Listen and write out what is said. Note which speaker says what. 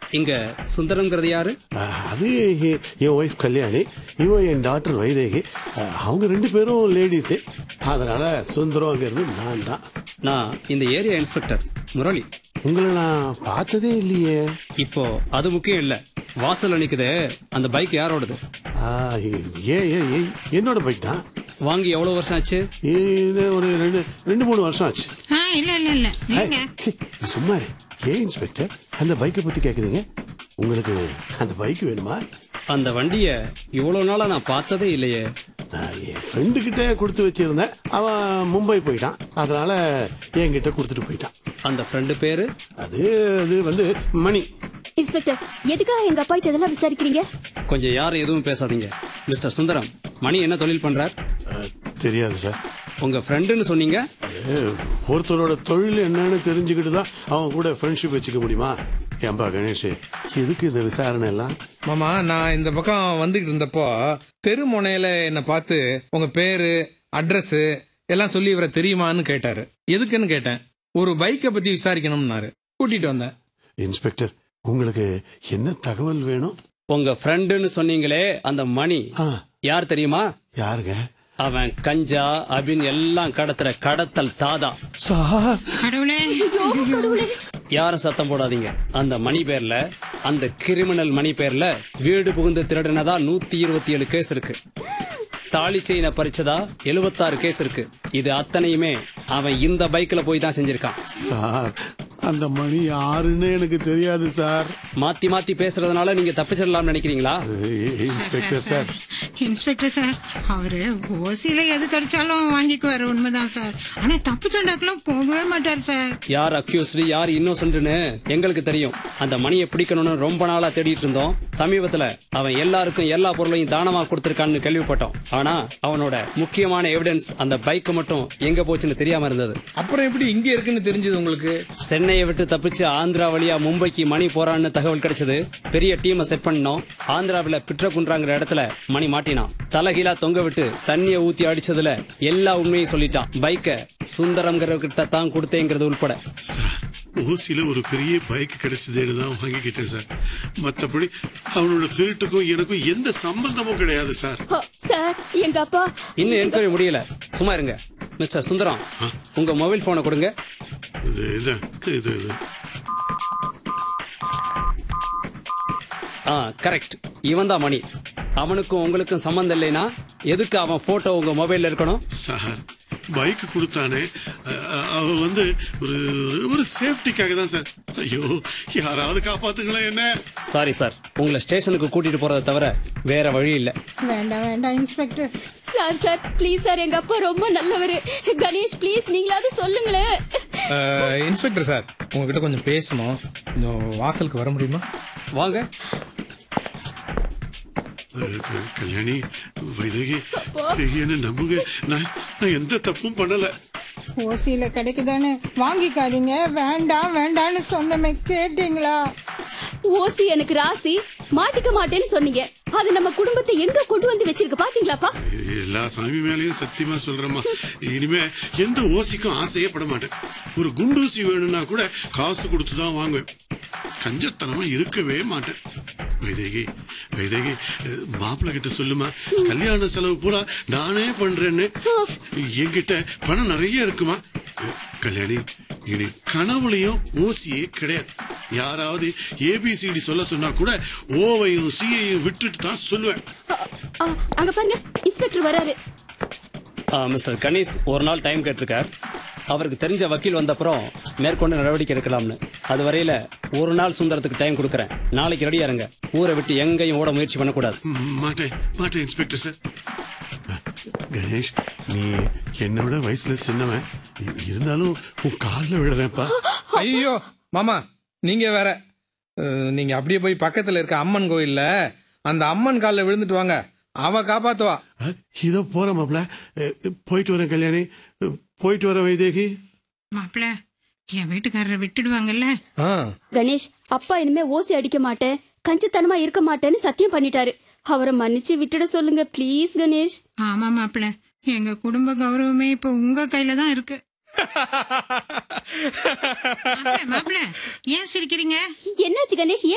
Speaker 1: இங்க சுந்தரம்ங்கிறது யாரு
Speaker 2: அஹ், அது எ- என் ஒய்ஃப் கல்யாணி இவன் என் டாக்டர் வைதேகி அஹ், அவங்க ரெண்டு பேரும் லேடிஸு அதனால சுந்தரங்கிறது நான் தான்
Speaker 1: நான் இந்த ஏரியா இன்ஸ்பெக்டர் முரளி
Speaker 2: உங்களை நான் பார்த்ததே இல்லையே
Speaker 1: இப்போ அது முக்கியம் இல்ல வாசல்ல நிக்குதே அந்த பைக் யாரோடது
Speaker 2: ஆ, ஏ ஏ ஏ என்னோட பைக் தான்
Speaker 1: வாங்கி எவ்வளவு வருஷம் ஆச்சு
Speaker 2: இது ஒரு ரெண்டு ரெண்டு மூணு வருஷம் ஆச்சு
Speaker 3: ஆ இல்ல இல்ல இல்ல நீங்க
Speaker 2: ஏய், சீ, சும்மா இரு. ஏன் இன்ஸ்பெக்டர் அந்த பைக்கை பத்தி கேக்குறீங்க உங்களுக்கு அந்த பைக் வேணுமா
Speaker 1: அந்த வண்டிய இவ்வளவு நாளா நான் பார்த்ததே இல்லையே
Speaker 2: நான் என் ஃப்ரெண்டு கிட்ட கொடுத்து வச்சிருந்தேன் அவன் மும்பை போயிட்டான் அதனால என்கிட்ட கொடுத்துட்டு போயிட்டான்
Speaker 1: அந்த ஃப்ரெண்டு பேரு
Speaker 2: அது அது வந்து மணி
Speaker 4: இன்ஸ்பெக்டர் எதுக்காக எங்க அப்பா கிட்ட இதெல்லாம் விசாரிக்கிறீங்க
Speaker 1: கொஞ்சம் யாரும் எதுவும் பேசாதீங்க மிஸ்டர் சுந்தரம் மணி என்ன தொழில் பண்றார்
Speaker 2: அஹ், தெரியாது சார்
Speaker 1: உங்க ஃப்ரெண்டுன்னு சொன்னீங்க
Speaker 2: அது ஒருத்தரோட தொழில் என்னன்னு தெரிஞ்சுக்கிட்டு தான் அவன் கூட ஃப்ரெண்ட்ஷிப் வச்சுக்க முடியுமா ஏன்பா கணேஷ் எதுக்கு இந்த விசாரணை எல்லாம்
Speaker 5: மாமா நான் இந்த பக்கம் வந்துகிட்டு இருந்தப்போ தெரு முனையில என்னை பார்த்து உங்க பேரு அட்ரஸ் எல்லாம் சொல்லி இவரை தெரியுமான்னு கேட்டாரு எதுக்குன்னு கேட்டேன் ஒரு பைக்கை பத்தி விசாரிக்கணும்னாரு கூட்டிட்டு வந்தேன்
Speaker 2: இன்ஸ்பெக்டர் உங்களுக்கு என்ன தகவல் வேணும்
Speaker 1: உங்க ஃப்ரெண்டுன்னு சொன்னீங்களே அந்த மணி
Speaker 2: ஆ
Speaker 1: யார் தெரியுமா
Speaker 2: யாருங்க
Speaker 1: அவன் கஞ்சா அபின் எல்லாம் கடத்துற கடத்தல் தாதா
Speaker 2: சார்
Speaker 3: கடவுளே
Speaker 1: யாரும் சத்தம் போடாதீங்க அந்த மணி பேர்ல அந்த கிரிமினல் மணி பேர்ல வீடு புகுந்து திருடினதா நூத்தி இருபத்தி ஏழு கேஸ் இருக்கு தாலி செயினை பறிச்சதா எழுபத்தாறு கேஸ் இருக்கு இது அத்தனையுமே அவன் இந்த பைக்ல போய் தான் செஞ்சிருக்கான்
Speaker 2: சார் அந்த மணி யாருன்னு எனக்கு தெரியாது சார்
Speaker 1: மாத்தி மாத்தி பேசுறதுனால நீங்க தப்பிச்சிடலாம்னு நினைக்கிறீங்களா
Speaker 2: அது இன்ஸ்பெக்டர் சார்
Speaker 3: இன்ஸ்பெக்டர் சார் அவரு ஓசியில எது கிடைச்சாலும் வாங்கிக்குவாரு உண்மைதான் சார் ஆனா தப்பு தண்டாக்கெல்லாம் போகவே மாட்டார் சார்
Speaker 1: யார் அக்யூஸ்டு யார் இன்னோசன்ட்னு எங்களுக்கு தெரியும் அந்த மணியை பிடிக்கணும்னு ரொம்ப நாளா தேடிட்டு இருந்தோம் சமீபத்துல அவன் எல்லாருக்கும் எல்லா பொருளையும் தானமா கொடுத்திருக்கான்னு கேள்விப்பட்டோம் ஆனா அவனோட முக்கியமான எவிடன்ஸ் அந்த பைக் மட்டும் எங்க போச்சுன்னு தெரியாம இருந்தது
Speaker 5: அப்புறம் எப்படி இங்க இருக்குன்னு தெரிஞ்சது உங்களுக்கு
Speaker 1: சென்னையை விட்டு தப்பிச்சு ஆந்திரா வழியா மும்பைக்கு மணி போறான்னு தகவல் கிடைச்சது பெரிய டீமை செட் பண்ணோம் ஆந்திராவில் பிட்ரகுன்றாங்கிற இடத்துல மணி மாட்டினான் தலைகீழா தொங்க விட்டு தண்ணிய ஊத்தி அடிச்சதுல எல்லா உண்மையும் சொல்லிட்டான் பைக்க சுந்தரம்ங்கிறவர்கிட்ட தான் கொடுத்தேங்கிறது உள்பட
Speaker 2: சார் ஓசியில ஒரு பெரிய பைக் கிடைச்சதேன்னு தான் வாங்கிக்கிட்டேன் சார் மத்தபடி அவனோட திருட்டுக்கும் எனக்கும் எந்த சம்பந்தமும் கிடையாது சார்
Speaker 4: ஹ, சார் எங்க அப்பா
Speaker 1: இன்னும் என்கொயரி முடியல சும்மா இருங்க மிஸ்டர் சுந்தரம் உங்க மொபைல் போனை கொடுங்க
Speaker 2: இது இது இது இது
Speaker 1: ஆ கரெக்ட் இவன் தான் மணி அவனுக்கும் உங்களுக்கும் சம்மந்தம் இல்லைன்னா எதுக்கு அவன் போட்டோ உங்க மொபைல்ல இருக்கணும்
Speaker 2: சார் பைக் கொடுத்தானே அ- அ- அவன் வந்து ஒரு ஒரு சேஃப்டிக்காக தான் சார் ஐயோ யாராவது காப்பாத்துங்களேன் என்ன
Speaker 1: சாரி சார் உங்களை ஸ்டேஷனுக்கு கூட்டிட்டு போறதை தவிர வேற வழி இல்ல
Speaker 3: வேண்டாம் வேண்டாம் inspector
Speaker 4: sir sir please sir எங்க அப்பா ரொம்ப நல்லவரு கணேஷ் ப்ளீஸ் நீங்களாவது சொல்லுங்களேன்
Speaker 5: அஹ், இன்ஸ்பெக்டர் சார் உங்ககிட்ட கொஞ்சம் பேசணும் கொஞ்சம் வாசலுக்கு வர முடியுமா
Speaker 1: வாங்க
Speaker 2: அஹ், கல்யாணி வைதேகி என்ன நம்புங்க நான் நான் எந்த தப்பும் பண்ணல
Speaker 3: ஓசியில கிடைக்குதானே வாங்கிக்காதீங்க வேண்டாம் வேண்டாம்னு சொன்னமே கேட்டீங்களா
Speaker 4: ஓசி எனக்கு ராசி மாட்டிக்க மாட்டேன்னு சொன்னீங்க அது நம்ம குடும்பத்தை எங்க கொண்டு வந்து வச்சிருக்கு பாத்தீங்களாப்பா
Speaker 2: எல்லா சாமி மேலயும் சத்தியமா சொல்றேம்மா இனிமே எந்த ஓசிக்கும் ஆசையே பட மாட்டேன் ஒரு குண்டூசி வேணும்னா கூட காசு கொடுத்து தான் வாங்குவேன் கஞ்சத்தனமா இருக்கவே மாட்டேன் வைதேகி வைதேகி அஹ், மாப்பிள்ளை கிட்ட சொல்லுமா கல்யாண செலவு பூரா நானே பண்றேன்னு என்கிட்ட பணம் நிறைய இருக்குமா அஹ், கல்யாணி இனி கனவுலையும் ஓசியே கிடையாது யாராவது ஏபிசிடி சொல்ல சொன்னா கூட ஓவையும் சியையும் விட்டுட்டு தான் சொல்லுவேன்
Speaker 4: அ, அ, அங்க பாருங்க இன்ஸ்பெக்டர் வராரு
Speaker 1: ஆ, மிஸ்டர் கணேஷ் ஒரு நாள் டைம் கேட்டிருக்கார் அவருக்கு தெரிஞ்ச வக்கீல் வந்தப்புறம் மேற்கொண்டு நடவடிக்கை எடுக்கலாம்னு அது வரையில ஒரு நாள் சுந்தரத்துக்கு டைம் கொடுக்கறேன் நாளைக்கு ரெடியா இருங்க ஊரை விட்டு எங்கேயும் ஓட முயற்சி பண்ணக்கூடாது
Speaker 2: ம், மாட்டேன் மாட்டேன் இன்ஸ்பெக்டர் சார் கணேஷ் நீ என்னோட வயசுல சின்னவன் இ- இருந்தாலும் உன் காலில் விழுறேன்ப்பா
Speaker 5: ஐயோ மாமா நீங்க வேற அஹ், நீங்க அப்படியே போய் பக்கத்துல இருக்க அம்மன் கோயில்ல அந்த அம்மன் காலில் விழுந்துட்டு வாங்க அவ காப்பாத்துவா
Speaker 2: அஹ், இதோ போறேன் மாப்ள அஹ், போயிட்டு வரேன் கல்யாணி அஹ், போயிட்டு வரேன் வைதேகி
Speaker 3: மாப்பிள்ள என் வீட்டுக்காரரை விட்டுடுவாங்கல்ல
Speaker 5: ஆ
Speaker 4: கணேஷ் அப்பா இனிமே ஓசி அடிக்க மாட்டேன் கஞ்சத்தனமா இருக்க மாட்டேன்னு சத்தியம் பண்ணிட்டாரு அவரை மன்னிச்சு விட்டுட சொல்லுங்க ப்ளீஸ் கணேஷ்
Speaker 3: ஆமா மாப்பிள்ள எங்க குடும்ப கௌரவமே இப்ப உங்க கையில தான் இருக்கு மாப்பிள்ள, மாப்பிள்ள ஏன் சிரிக்கிறீங்க
Speaker 4: என்னாச்சு கணேஷ் ஏன்